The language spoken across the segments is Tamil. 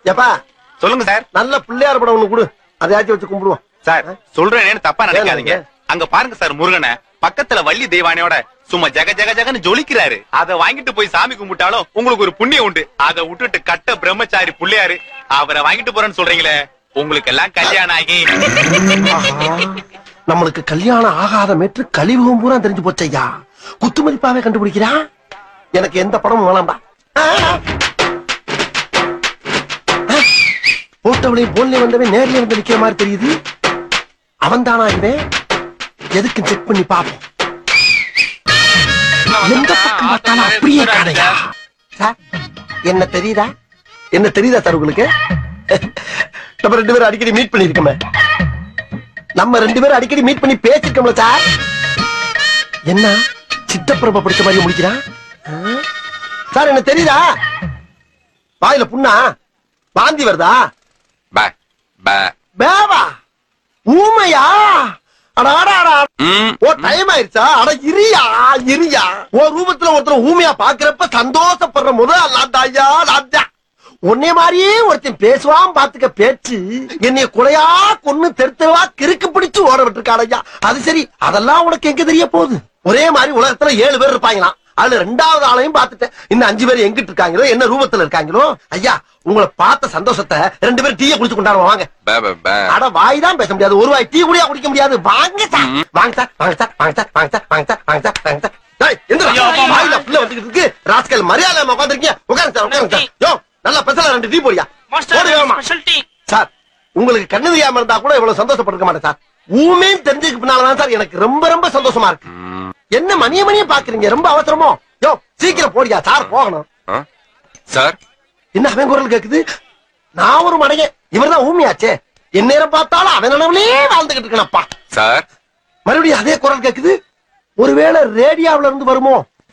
ஏப்பா சொல்லுங்க சார் நல்ல பிள்ளையார் படம் ஒண்ணு கொடு அதையாச்சும் வச்சு கும்பிடுவோம் சார் சொல்றேன்னு தப்பா நினைக்காதீங்க ஏன் அங்க பாருங்க சார் முருகனை பக்கத்துல வள்ளி தெய்வானையோட சும்மா ஜக ஜக ஜகன்னு ஜொலிக்கிறாரு அத வாங்கிட்டு போய் சாமி கும்பிட்டாலும் உங்களுக்கு ஒரு புண்ணியம் உண்டு அத விட்டுட்டு கட்ட பிரம்மச்சாரி புள்ளையாரு அவரை வாங்கிட்டு போறேன்னு சொல்றீங்களே உங்களுக்கு எல்லாம் கல்யாணம் ஆகி ஆஹா, நம்மளுக்கு கல்யாணம் ஆகாத மேற்று கழிவுகம் பூரா தெரிஞ்சு போச்சையா குத்துமதிப்பாவே கண்டுபிடிக்கிறா எனக்கு எந்த படமும் வேணாம்பா போட்டவளையும் போன்ல வந்தவன் நேர்ல வந்து நிக்கிற மாதிரி தெரியுது அவன் தானா இவன் எதுக்கு செக் பண்ணி பாப்போம் எந்த பக்கம் பார்த்தாலும் அப்படியே காணையா சார் என்ன தெரியுதா என்ன தெரியுதா சார் உங்களுக்கு நம்ம ரெண்டு பேரும் அடிக்கடி மீட் பண்ணிருக்கோமே நம்ம ரெண்டு பேரும் அடிக்கடி மீட் பண்ணி பேசிருக்கோம்ல சார் என்ன சித்தப்பிரப படிச்ச மாதிரி முடிக்கிறான் ஆ? சார் என்ன தெரியுதா வாயில புண்ணா வாந்தி வருதா பே பே பேவா ஊமையா அட அட அட அட. ம் ஓ டைம் ஆயிருச்சா அட இரியா இரியா ஓ ரூபத்துல ஒருத்தர் ஊமையா பாக்குறப்ப சந்தோஷப்படுற முதல் லாத்தாயா லாத்தா உன்னை மாதிரியே ஒருத்தன் பேசுவான் பாத்துக்க பேச்சு என்னைய குறையா கொன்னு தெருத்தவா கிறுக்கு பிடிச்சு ஓட விட்டுருக்காடையா அது சரி அதெல்லாம் உனக்கு எங்க தெரிய போகுது ஒரே மாதிரி உலகத்துல ஏழு பேர் இருப்பாங்களாம் அதுல ரெண்டாவது ஆளையும் பார்த்துட்டேன் இன்னும் அஞ்சு பேர் எங்கிட்டு இருக்காங்களோ என்ன ரூபத்துல இருக்காங்களோ ஐயா உங்களை பார்த்த சந்தோஷத்தை ரெண்டு பேரும் டீயை குடிச்சு கொண்டாடுவோம் வாங்க பே பே பே அட வாய் தான் பேச முடியாது ஒரு வாய் டீ கூடயா குடிக்க முடியாது வாங்க சார் வாங்க சார் வாங்க சார் வாங்க சார் வாங்க சார் வாங்க சார் வாங்க சார் வாங்க சார் டேய், எந்திரா. ஐயோ, அப்பா, அம்மா. வாயில புள்ள வந்துகிட்டு இருக்கு ராஸ்கல் மரியாதை உட்காந்துருக்கீங்க உட்காருங்க சார் உட்காருங்க சார் யோ நல்லா பெசல ரெண்டு டீ போடியா போடு வேகமா. சார் உங்களுக்கு கண்ணு தெரியாம இருந்தா கூட இவ்வளவு சந்தோஷப்பட்டிருக்க மாட்டேன் சார் ஊமேன்னு தெரிஞ்சதுக்கு பின்னாலதான் சார் எனக்கு ரொம்ப ரொம்ப சந்தோஷமா இருக்கு ம், என்ன மணிய மணிய பாக்குறீங்க ரொம்ப அவசரமோ யோ சீக்கிரம் போடியா சார் போகணும் ஆ? சார் என்ன அவன் குரல் கேக்குது நான் ஒரு மடையன் இவர்தான் ஊமியாச்சே என் நேரம் பார்த்தாலும் அவன் நினைவுலயே வாழ்ந்துகிட்டு இருக்கனப்பா சார் மறுபடியும் அதே குரல் கேக்குது ஒருவேளை ரேடியோவுல இருந்து வருமோ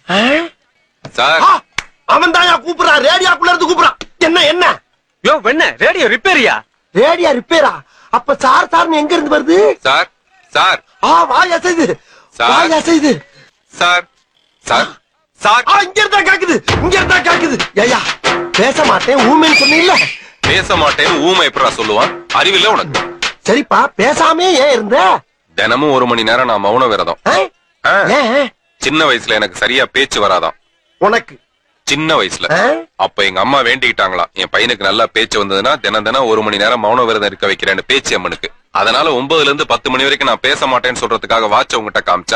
சார் அவன் தான் கூப்பிடுறான் ரேடியோக்குள்ள இருந்து கூப்பிடுறான் என்ன என்ன யோ வெண்ண ரேடியோ ரிப்பேரியா ரேடியோ ரிப்பேரா அப்ப சார் சார்னு எங்க இருந்து வருது சார் சார் ஆ வாய் அசைது சார். வாய் அசைது சார் சார் சார் ஆ இங்க இருந்தா கேக்குது இங்க இருந்தா கேக்குது ஐயா பேச மாட்டேன் ஊமைன்னு சொன்னீல்ல பேச மாட்டேன்னு ஊமை எப்படா சொல்லுவான் அறிவில்ல உனக்கு சரிப்பா பேசாமே ஏன் இருந்த தினமும் ஒரு மணி நேரம் நான் மௌன விரதம் ஆ? ஆ, ஏன் சின்ன வயசுல எனக்கு சரியா பேச்சு வராதாம் உனக்கு சின்ன வயசுல ஆ? அப்ப எங்க அம்மா வேண்டிக்கிட்டாங்களாம் என் பையனுக்கு நல்லா பேச்சு வந்ததுன்னா தினம் தினம் ஒரு மணி நேரம் மௌன விரதம் இருக்க வைக்கிறேன்னு பேச்சு அம்மனுக்கு அதனால ஒன்பதுல இருந்து பத்து மணி வரைக்கும் நான் பேச மாட்டேன்னு சொல்றதுக்காக வாட்ச உங்ககிட்ட காமிச்சா